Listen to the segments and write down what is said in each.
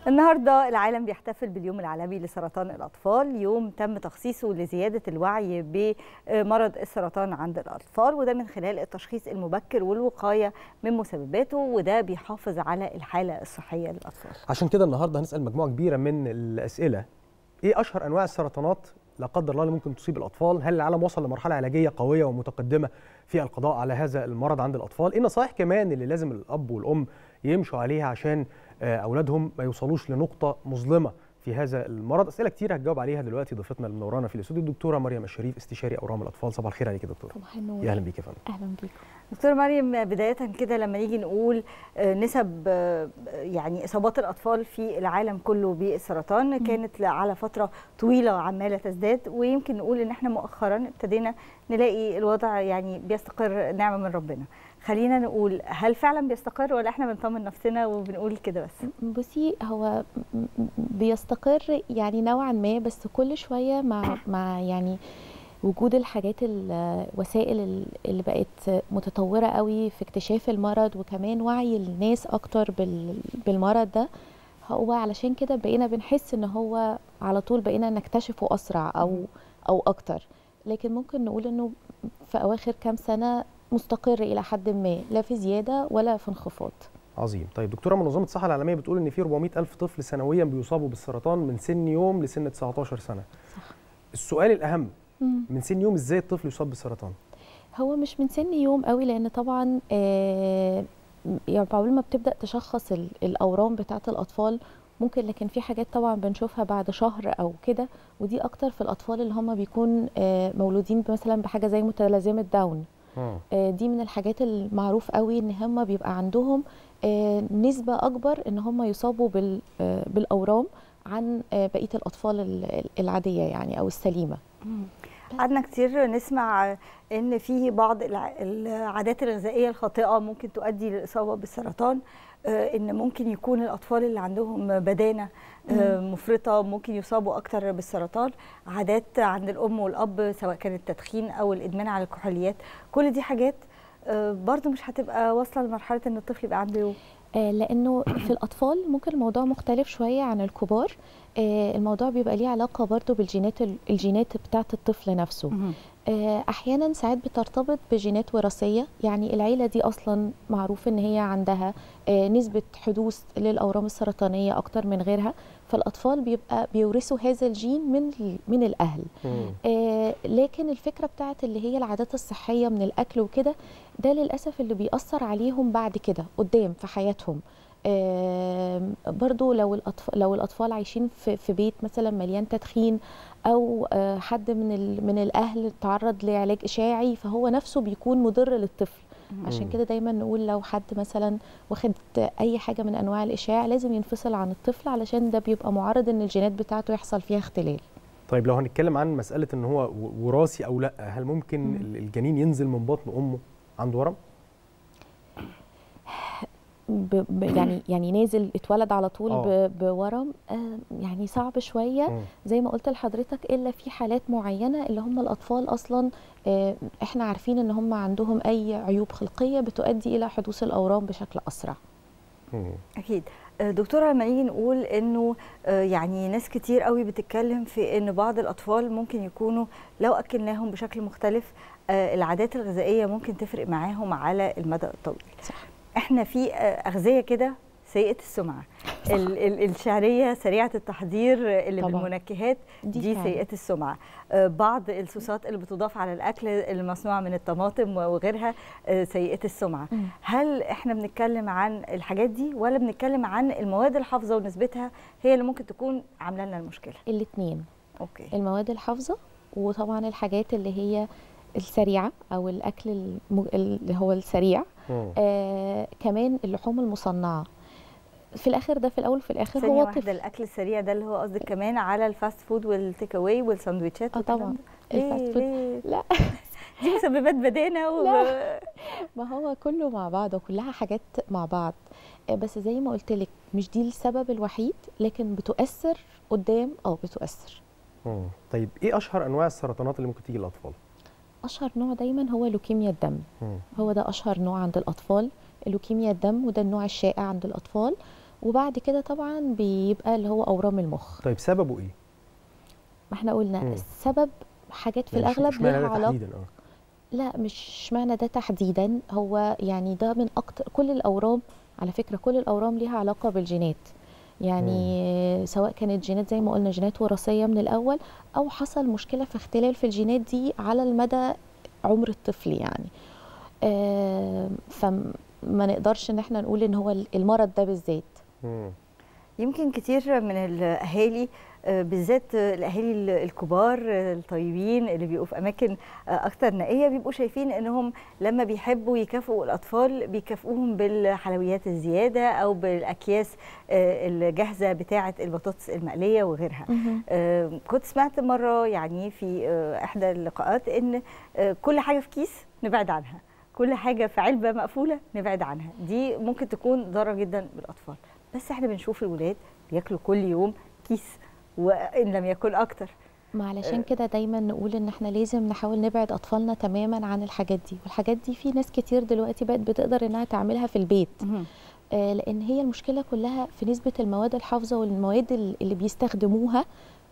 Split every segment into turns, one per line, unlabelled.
النهارده العالم بيحتفل باليوم العالمي لسرطان الاطفال يوم تم تخصيصه لزياده الوعي بمرض السرطان عند الاطفال وده من خلال التشخيص المبكر والوقايه من مسبباته وده بيحافظ على الحاله الصحيه للاطفال
عشان كده النهارده هنسال مجموعه كبيره من الاسئله ايه اشهر انواع السرطانات لا قدر الله اللي ممكن تصيب الاطفال هل العالم وصل لمرحله علاجيه قويه ومتقدمه في القضاء على هذا المرض عند الاطفال ايه النصائح كمان اللي لازم الاب والام يمشوا عليها عشان اولادهم ما يوصلوش لنقطه مظلمه في هذا المرض اسئله كتير هتجاوب عليها دلوقتي ضيفتنا المنورانا في الاستوديو الدكتوره مريم الشريف استشاري اورام الاطفال صباح الخير عليك يا دكتوره
صباح النور
يا اهلا بيك يا فندم
اهلا بيكم
دكتوره مريم بدايه كده لما نيجي نقول نسب يعني اصابات الاطفال في العالم كله بالسرطان كانت على فتره طويله عماله تزداد ويمكن نقول ان احنا مؤخرا ابتدينا نلاقي الوضع يعني بيستقر نعمه من ربنا خلينا نقول هل فعلا بيستقر ولا احنا بنطمن نفسنا وبنقول كده بس
بصي هو بيستقر يعني نوعا ما بس كل شويه مع مع يعني وجود الحاجات الوسائل اللي بقت متطوره قوي في اكتشاف المرض وكمان وعي الناس اكتر بالمرض ده هو علشان كده بقينا بنحس ان هو على طول بقينا نكتشفه اسرع او او اكتر لكن ممكن نقول انه في اواخر كام سنه مستقر الى حد ما لا في زياده ولا في انخفاض
عظيم طيب دكتوره منظمه الصحه العالميه بتقول ان في 400 الف طفل سنويا بيصابوا بالسرطان من سن يوم لسن 19 سنه
صح.
السؤال الاهم من سن يوم ازاي الطفل يصاب بالسرطان
هو مش من سن يوم قوي لان طبعا آه يعني قبل ما بتبدا تشخص الاورام بتاعه الاطفال ممكن لكن في حاجات طبعا بنشوفها بعد شهر او كده ودي اكتر في الاطفال اللي هم بيكون آه مولودين مثلا بحاجه زي متلازمه داون آه دي من الحاجات المعروف قوي ان هم بيبقى عندهم آه نسبه اكبر ان هم يصابوا بالاورام عن بقيه الاطفال العاديه يعني او السليمه
قعدنا كتير نسمع ان في بعض العادات الغذائيه الخاطئه ممكن تؤدي للاصابه بالسرطان ان ممكن يكون الاطفال اللي عندهم بدانه مفرطه ممكن يصابوا اكتر بالسرطان عادات عند الام والاب سواء كان التدخين او الادمان على الكحوليات كل دي حاجات برضو مش هتبقى واصله لمرحله ان الطفل يبقى عنده
لانه في الاطفال ممكن الموضوع مختلف شويه عن الكبار الموضوع بيبقى ليه علاقه برضو بالجينات الجينات بتاعه الطفل نفسه احيانا ساعات بترتبط بجينات وراثيه يعني العيله دي اصلا معروف ان هي عندها نسبه حدوث للاورام السرطانيه اكتر من غيرها فالاطفال بيبقى بيورثوا هذا الجين من من الاهل آه لكن الفكره بتاعت اللي هي العادات الصحيه من الاكل وكده ده للاسف اللي بيأثر عليهم بعد كده قدام في حياتهم آه برضو لو الاطفال لو الاطفال عايشين في, في بيت مثلا مليان تدخين او آه حد من من الاهل تعرض لعلاج اشاعي فهو نفسه بيكون مضر للطفل عشان كده دايما نقول لو حد مثلا واخد اي حاجه من انواع الاشعاع لازم ينفصل عن الطفل علشان ده بيبقى معرض ان الجينات بتاعته يحصل فيها اختلال
طيب لو هنتكلم عن مساله ان هو وراثي او لا هل ممكن مم. الجنين ينزل من بطن امه عنده ورم
ب ب يعني يعني نازل اتولد على طول أوه. بورم آه يعني صعب شويه مم. زي ما قلت لحضرتك الا في حالات معينه اللي هم الاطفال اصلا آه احنا عارفين ان هم عندهم اي عيوب خلقيه بتؤدي الى حدوث الاورام بشكل اسرع
مم. اكيد دكتوره لما نيجي نقول انه يعني ناس كتير قوي بتتكلم في ان بعض الاطفال ممكن يكونوا لو اكلناهم بشكل مختلف العادات الغذائيه ممكن تفرق معاهم على المدى الطويل
صح.
احنا في اغذيه كده سيئه السمعه ال ال الشعريه سريعه التحضير اللي طبعا. بالمنكهات دي, دي سيئه السمعه بعض الصوصات اللي بتضاف على الاكل المصنوع من الطماطم وغيرها سيئه السمعه م. هل احنا بنتكلم عن الحاجات دي ولا بنتكلم عن المواد الحافظه ونسبتها هي اللي ممكن تكون عامله لنا المشكله
الاثنين
اوكي
المواد الحافظه وطبعا الحاجات اللي هي السريعه او الاكل الم... اللي هو السريع آه كمان اللحوم المصنعه في الاخر ده في الاول في الاخر
هو واحدة الاكل السريع ده اللي هو قصدك كمان على الفاست فود والتيك اواي والساندوتشات
اه طبعا
الفاست فود
لا
دي مسببات بدانه و...
لا ما هو كله مع بعض وكلها حاجات مع بعض بس زي ما قلت لك مش دي السبب الوحيد لكن بتؤثر قدام اه بتؤثر
مم. طيب ايه اشهر انواع السرطانات اللي ممكن تيجي للاطفال
اشهر نوع دايما هو لوكيميا الدم
مم.
هو ده اشهر نوع عند الاطفال لوكيميا الدم وده النوع الشائع عند الاطفال وبعد كده طبعا بيبقى اللي هو اورام المخ
طيب سببه ايه
ما احنا قلنا
مم.
السبب حاجات في
يعني
الاغلب
اشمعنى
ليها
ده
علاقه
تحديدا اه
لا مش معنى ده تحديدا هو يعني ده من اكتر كل الاورام على فكره كل الاورام ليها علاقه بالجينات يعني سواء كانت جينات زي ما قلنا جينات وراثيه من الاول او حصل مشكله في اختلال في الجينات دي على المدى عمر الطفل يعني آه، فما نقدرش ان احنا نقول ان هو المرض ده بالذات
مم.
يمكن كتير من الاهالي آه، بالذات آه، الاهالي ال- الكبار آه، الطيبين اللي بيبقوا في اماكن آه، اكتر نقيه بيبقوا شايفين انهم لما بيحبوا يكافئوا الاطفال بيكافئوهم بالحلويات الزياده او بالاكياس آه، الجاهزه بتاعه البطاطس المقليه وغيرها آه، كنت سمعت مره يعني في آه، احدى اللقاءات ان آه، كل حاجه في كيس نبعد عنها كل حاجه في علبه مقفوله نبعد عنها دي ممكن تكون ضاره جدا بالاطفال بس احنا بنشوف الولاد بياكلوا كل يوم كيس وان لم يكن اكتر
ما علشان كده دايما نقول ان احنا لازم نحاول نبعد اطفالنا تماما عن الحاجات دي والحاجات دي في ناس كتير دلوقتي بقت بتقدر انها تعملها في البيت آه، لان هي المشكله كلها في نسبه المواد الحافظه والمواد ال- اللي بيستخدموها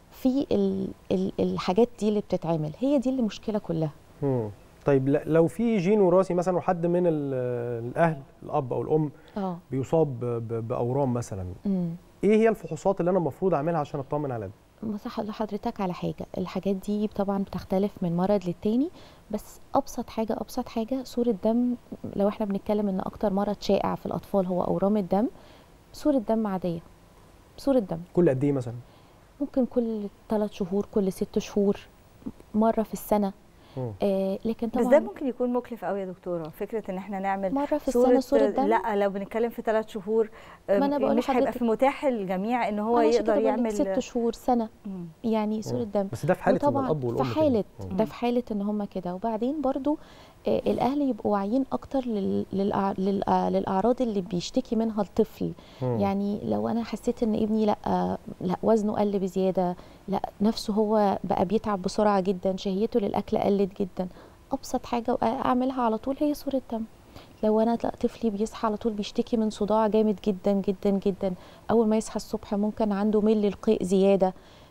في ال ال الحاجات دي اللي بتتعمل هي دي اللي المشكله كلها
مم. طيب ل- لو في جين وراثي مثلا وحد من ال- الاهل الاب او الام
اه
بيصاب ب- ب- باورام مثلا
امم
ايه هي الفحوصات اللي انا المفروض اعملها عشان اطمن على ده
بصح لحضرتك على حاجه الحاجات دي طبعا بتختلف من مرض للتاني بس ابسط حاجه ابسط حاجه صوره دم لو احنا بنتكلم ان اكتر مرض شائع في الاطفال هو اورام الدم صوره دم عاديه صوره دم
كل قد ايه مثلا
ممكن كل ثلاث شهور كل ست شهور مره في السنه
مم.
آه لكن
بس
طبعا
ده ممكن يكون مكلف قوي يا دكتوره فكره ان احنا نعمل
مره في السنه صوره دم
لا لو بنتكلم في ثلاث شهور
ما أنا
أم،
بقول
مش هيبقى
لحضرتك.
في متاح للجميع ان هو
أنا عشان
يقدر
كده بقولك
يعمل
ست شهور سنه
مم.
يعني صوره دم
بس ده في حاله ان
وطبعا
الاب والام
في
كده.
حاله
مم.
ده في حاله ان هم كده وبعدين برضو آه، الاهل يبقوا واعيين اكتر لل- للأع- للأع- للاعراض اللي بيشتكي منها الطفل
مم.
يعني لو انا حسيت ان ابني لا آه، لا وزنه قل بزياده لا نفسه هو بقى بيتعب بسرعه جدا شهيته للاكل قلت جدا ابسط حاجه اعملها على طول هي صوره دم لو انا لا طفلي بيصحى على طول بيشتكي من صداع جامد جدا جدا جدا اول ما يصحى الصبح ممكن عنده ميل القيء زياده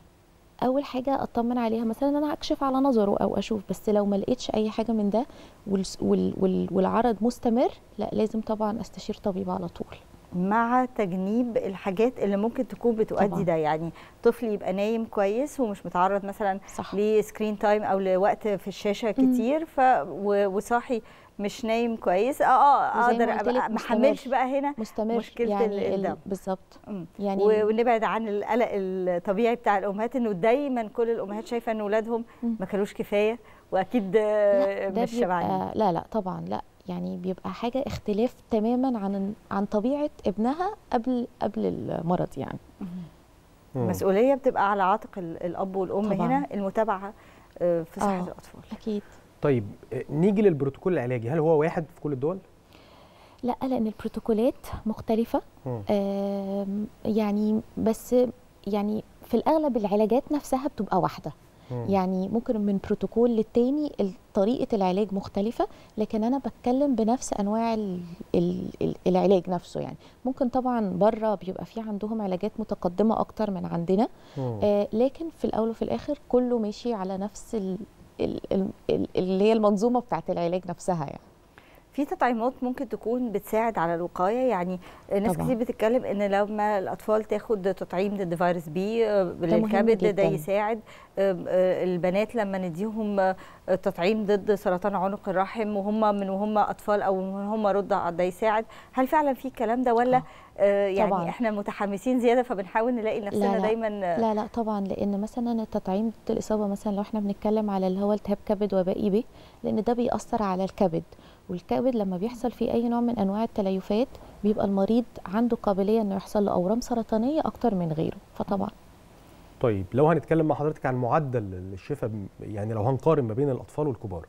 اول حاجه اطمن عليها مثلا انا اكشف على نظره او اشوف بس لو ما لقيتش اي حاجه من ده والس- وال وال والعرض مستمر لا لازم طبعا استشير طبيب على طول
مع تجنيب الحاجات اللي ممكن تكون بتؤدي
طبعاً.
ده يعني طفل يبقى نايم كويس ومش متعرض مثلا
صح
لسكرين تايم او لوقت في الشاشه
مم.
كتير ف و- وصاحي مش نايم كويس اه اه
وزي ما
اقدر
قلت لك
أبقى ما احملش
مستمر.
بقى هنا
مستمر
مشكلة
يعني
ال-
ال-
الدم.
بالظبط
مم.
يعني
و- ونبعد عن القلق الطبيعي بتاع الامهات انه دايما كل الامهات شايفه ان اولادهم
مم.
ما كانوش كفايه واكيد آه،
لا ده
مش شبعانين
بيبقى لا لا طبعا لا يعني بيبقى حاجه اختلاف تماما عن عن طبيعه ابنها قبل قبل المرض يعني
مم.
المسؤوليه بتبقى على عاتق ال- الاب والام
طبعاً.
هنا المتابعه آه، في صحه
آه.
الاطفال
اكيد
طيب آه، نيجي للبروتوكول العلاجي هل هو واحد في كل الدول
لا لان البروتوكولات مختلفه
مم.
آم، يعني بس يعني في الاغلب العلاجات نفسها بتبقى واحده
مم.
يعني ممكن من بروتوكول للتاني ال- طريقه العلاج مختلفه لكن انا بتكلم بنفس انواع ال ال ال العلاج نفسه يعني ممكن طبعا بره بيبقى في عندهم علاجات متقدمه اكتر من عندنا
مم.
آه لكن في الاول وفي الاخر كله ماشي على نفس ال ال ال ال اللي هي المنظومه بتاعت العلاج نفسها يعني
في تطعيمات ممكن تكون بتساعد على الوقايه يعني ناس
طبعاً.
كتير بتتكلم ان لما الاطفال تاخد تطعيم ضد فيروس بي آه،
مهم
للكبد ده
جداً.
يساعد آم، آه، البنات لما نديهم آه، تطعيم ضد سرطان عنق الرحم وهم من وهم اطفال او من هم رضع ده يساعد هل فعلا في الكلام ده ولا
آه.
آه، يعني
طبعاً.
احنا متحمسين زياده فبنحاول نلاقي نفسنا
لا.
دايما آه،
لا لا طبعا لان مثلا التطعيم ضد الاصابه مثلا لو احنا بنتكلم على اللي هو التهاب كبد وبائي ب لان ده بيأثر على الكبد والكبد لما بيحصل فيه اي نوع من انواع التليفات بيبقى المريض عنده قابليه انه يحصل له اورام سرطانيه اكتر من غيره فطبعا
طيب لو هنتكلم مع حضرتك عن معدل الشفاء ب- يعني لو هنقارن ما بين الاطفال والكبار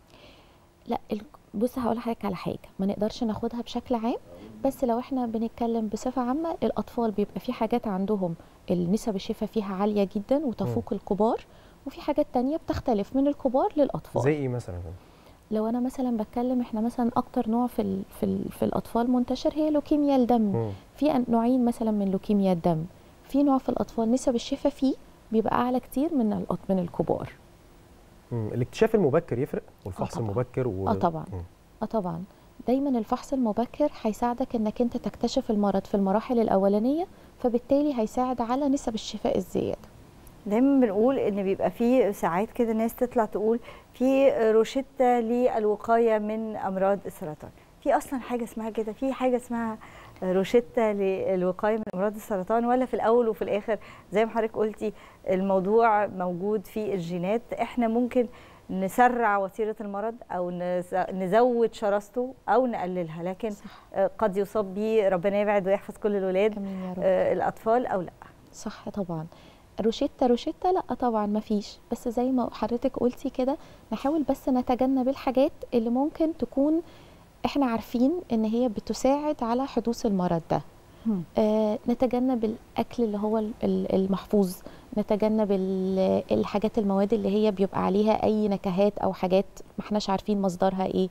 لا ال- بص هقول لحضرتك على حاجه ما نقدرش ناخدها بشكل عام بس لو احنا بنتكلم بصفه عامه الاطفال بيبقى في حاجات عندهم النسب الشفاء فيها عاليه جدا وتفوق الكبار وفي حاجات تانية بتختلف من الكبار للاطفال
زي ايه مثلا
لو انا مثلا بتكلم احنا مثلا اكتر نوع في ال في, ال في الاطفال منتشر هي لوكيميا الدم
مم.
في أن- نوعين مثلا من لوكيميا الدم في نوع في الاطفال نسب الشفاء فيه بيبقى اعلى كتير من الأط- من الكبار
مم. الاكتشاف المبكر يفرق والفحص
طبعاً.
المبكر و...
اه طبعا
مم.
اه طبعا دايما الفحص المبكر هيساعدك انك انت تكتشف المرض في المراحل الاولانيه فبالتالي هيساعد على نسب الشفاء الزياده
دايما بنقول ان بيبقى في ساعات كده ناس تطلع تقول في روشتة للوقاية من امراض السرطان في اصلا حاجة اسمها كده في حاجة اسمها روشتة للوقاية من امراض السرطان ولا في الاول وفي الاخر زي ما حضرتك قلتي الموضوع موجود في الجينات احنا ممكن نسرع وتيرة المرض او نز- نزود شراسته او نقللها لكن
صح
آه، قد يصاب به ربنا يبعد ويحفظ كل الولاد
امين يا رب
آه، الاطفال او لا
صح طبعا روشتة روشتة لا طبعا ما فيش بس زي ما حضرتك قلتي كده نحاول بس نتجنب الحاجات اللي ممكن تكون احنا عارفين ان هي بتساعد على حدوث المرض ده
مم.
آه نتجنب الاكل اللي هو ال- ال- المحفوظ نتجنب ال- الحاجات المواد اللي هي بيبقى عليها اي نكهات او حاجات ما احناش عارفين مصدرها ايه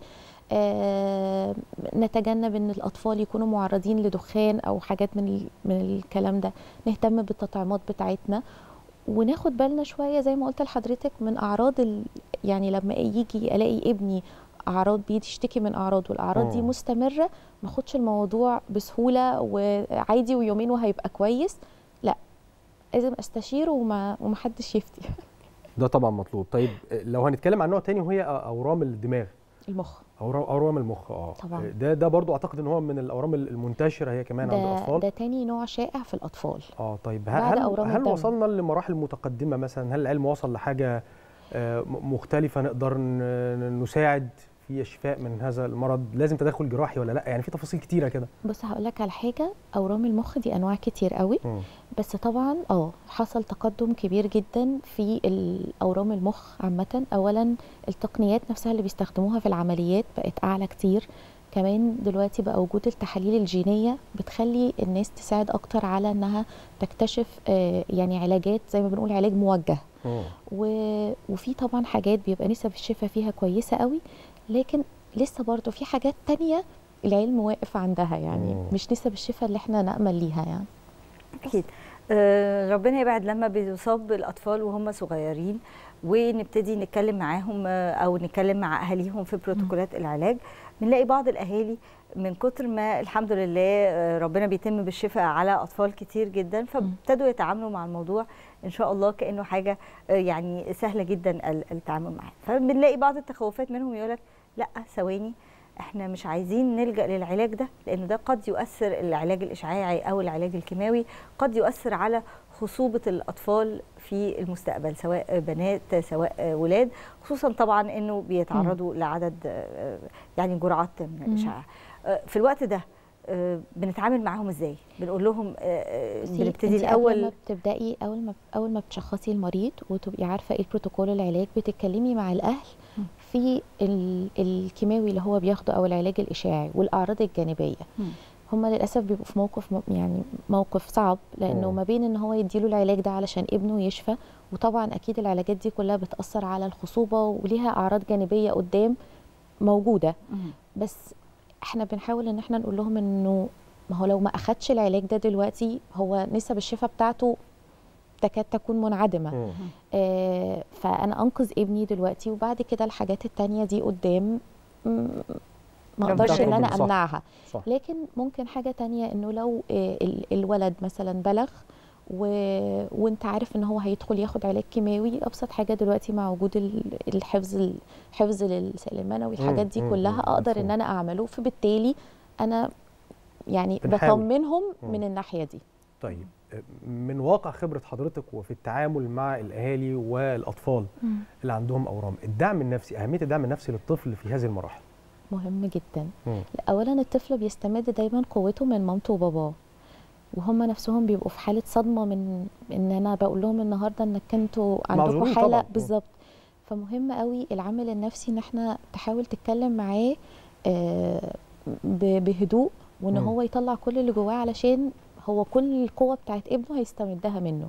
آه نتجنب ان الاطفال يكونوا معرضين لدخان او حاجات من ال- من الكلام ده نهتم بالتطعيمات بتاعتنا وناخد بالنا شويه زي ما قلت لحضرتك من اعراض ال... يعني لما يجي الاقي ابني اعراض بيشتكي من اعراض والاعراض دي
مم.
مستمره ما اخدش الموضوع بسهوله وعادي ويومين وهيبقى كويس لا لازم استشيره وما ومحدش يفتي
ده طبعا مطلوب طيب لو هنتكلم عن نوع تاني وهي اورام الدماغ
المخ
اورام اورام المخ اه
طبعاً.
ده ده برضو اعتقد ان هو من الاورام المنتشره هي كمان عند
ده
الاطفال
ده تاني نوع شائع في الاطفال
اه طيب
بعد
هل
أورام
هل
الدم.
وصلنا لمراحل متقدمه مثلا هل العلم وصل لحاجه آه، م- مختلفه نقدر ن- نساعد في الشفاء من هذا المرض لازم تدخل جراحي ولا لا يعني في تفاصيل كتيره كده
بص هقول لك على حاجه اورام المخ دي انواع كتير قوي
مم.
بس طبعا اه حصل تقدم كبير جدا في الاورام المخ عامه اولا التقنيات نفسها اللي بيستخدموها في العمليات بقت اعلى كتير كمان دلوقتي بقى وجود التحاليل الجينيه بتخلي الناس تساعد اكتر على انها تكتشف آه، يعني علاجات زي ما بنقول علاج موجه
مم.
و... وفي طبعا حاجات بيبقى نسب الشفاء فيها كويسه قوي لكن لسه برضو في حاجات تانية العلم واقف عندها يعني
مم.
مش نسب الشفاء اللي احنا نأمل ليها يعني
اكيد آه، ربنا يبعد لما بيصاب الاطفال وهم صغيرين ونبتدي نتكلم معاهم آه، او نتكلم مع اهاليهم في بروتوكولات العلاج بنلاقي بعض الاهالي من كتر ما الحمد لله آه، ربنا بيتم بالشفاء على اطفال كتير جدا فابتدوا يتعاملوا مع الموضوع ان شاء الله كانه حاجه آه، يعني سهله جدا ال- التعامل معاه فبنلاقي بعض التخوفات منهم يقولك لا ثواني احنا مش عايزين نلجا للعلاج ده لانه ده قد يؤثر العلاج الاشعاعي او العلاج الكيماوي قد يؤثر على خصوبه الاطفال في المستقبل سواء بنات سواء ولاد خصوصا طبعا انه بيتعرضوا لعدد آه، يعني جرعات من الاشعاع آه، في الوقت ده آه، بنتعامل معاهم ازاي بنقول لهم آه، آه،
بصي،
بنبتدي
انتي قبل ما
الاول
بتبداي اول ما اول ما بتشخصي المريض وتبقي عارفه ايه البروتوكول العلاج بتتكلمي مع الاهل
مم.
في ال- الكيماوي اللي هو بياخده او العلاج الاشعاعي والاعراض الجانبيه
مم.
هم للاسف بيبقوا في موقف م- يعني موقف صعب لانه
مم.
ما بين ان هو يديله العلاج ده علشان ابنه يشفى وطبعا اكيد العلاجات دي كلها بتاثر على الخصوبه وليها اعراض جانبيه قدام موجوده
مم.
بس احنا بنحاول ان احنا نقول لهم انه ما هو لو ما اخدش العلاج ده دلوقتي هو نسب الشفاء بتاعته تكاد تكون منعدمه
مم.
آه فانا انقذ ابني دلوقتي وبعد كده الحاجات التانية دي قدام م- ما
ربنا
اقدرش ان انا
يرحمه. صح.
امنعها
صح
لكن ممكن حاجه تانية انه لو آه، ال- الولد مثلا بلغ و... وانت عارف ان هو هيدخل ياخد علاج كيماوي ابسط حاجه دلوقتي مع وجود ال- الحفظ الحفظ للسائل المنوي الحاجات دي
مم، مم،
كلها
مم،
اقدر
مفهوم.
ان انا اعمله فبالتالي انا يعني
بنحاول.
بطمنهم
مم.
من الناحيه دي
طيب من واقع خبره حضرتك وفي التعامل مع الاهالي والاطفال اللي عندهم اورام الدعم النفسي اهميه الدعم النفسي للطفل في هذه المراحل
مهم جدا
مم.
اولا الطفل بيستمد دايما قوته من مامته وباباه وهم نفسهم بيبقوا في حاله صدمه من ان انا بقول لهم النهارده انك انتوا عندكم
معذورين
حاله
طبعاً.
بالظبط فمهم قوي العامل النفسي ان احنا تحاول تتكلم معاه آه، ب- بهدوء وان
مم.
هو يطلع كل اللي جواه علشان هو كل القوه بتاعت ابنه هيستمدها منه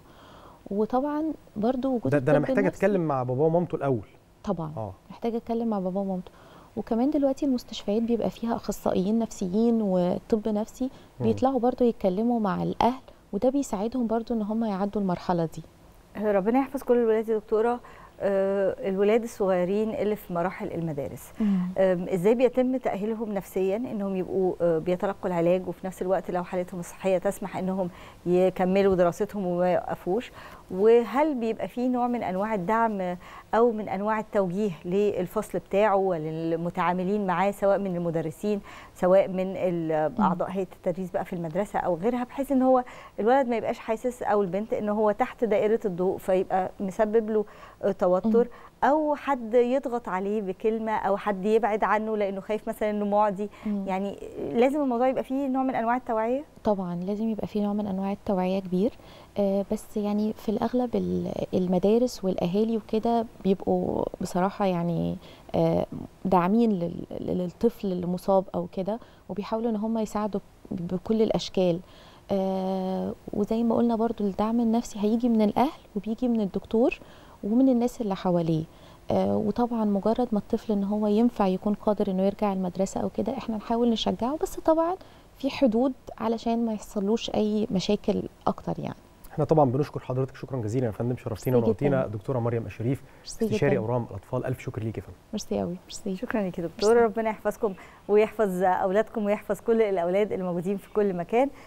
وطبعا برضو وجود
ده, ده انا
الطب
محتاج
النفسي-
اتكلم مع باباه ومامته الاول
طبعا
اه
محتاجه اتكلم مع باباه ومامته وكمان دلوقتي المستشفيات بيبقى فيها اخصائيين نفسيين وطب نفسي
مم.
بيطلعوا برضو يتكلموا مع الاهل وده بيساعدهم برضو ان هم يعدوا المرحله دي
ربنا يحفظ كل الولاد يا دكتوره آه، الولاد الصغيرين اللي في مراحل المدارس آم، ازاي بيتم تاهيلهم نفسيا انهم يبقوا آه، بيتلقوا العلاج وفي نفس الوقت لو حالتهم الصحيه تسمح انهم يكملوا دراستهم وما يوقفوش وهل بيبقى في نوع من انواع الدعم آه، او من انواع التوجيه للفصل بتاعه وللمتعاملين معاه سواء من المدرسين سواء من ال- اعضاء هيئه التدريس بقى في المدرسه او غيرها بحيث ان هو الولد ما يبقاش حاسس او البنت ان هو تحت دائره الضوء فيبقى مسبب له آه، توتر او حد يضغط عليه بكلمه او حد يبعد عنه لانه خايف مثلا انه معدي
مم.
يعني لازم الموضوع يبقى فيه نوع من انواع التوعيه
طبعا لازم يبقى في نوع من انواع التوعيه كبير آه، بس يعني في الاغلب ال- المدارس والاهالي وكده بيبقوا بصراحه يعني آه، داعمين لل- للطفل المصاب او كده وبيحاولوا ان هم يساعدوا ب- بكل الاشكال آه، وزي ما قلنا برضو الدعم النفسي هيجي من الاهل وبيجي من الدكتور ومن الناس اللي حواليه آه، وطبعا مجرد ما الطفل ان هو ينفع يكون قادر انه يرجع المدرسه او كده احنا نحاول نشجعه بس طبعا في حدود علشان ما يحصلوش اي مشاكل اكتر يعني
احنا طبعا بنشكر حضرتك شكرا جزيلا يا فندم شرفتينا
ميرسي
ونورتينا
جداً.
دكتوره مريم اشريف
ميرسي
استشاري
جدا
اورام الاطفال الف شكر ليك يا فندم
ميرسي قوي ميرسي
شكرا لك يا دكتوره ربنا يحفظكم ويحفظ اولادكم ويحفظ كل الاولاد الموجودين في كل مكان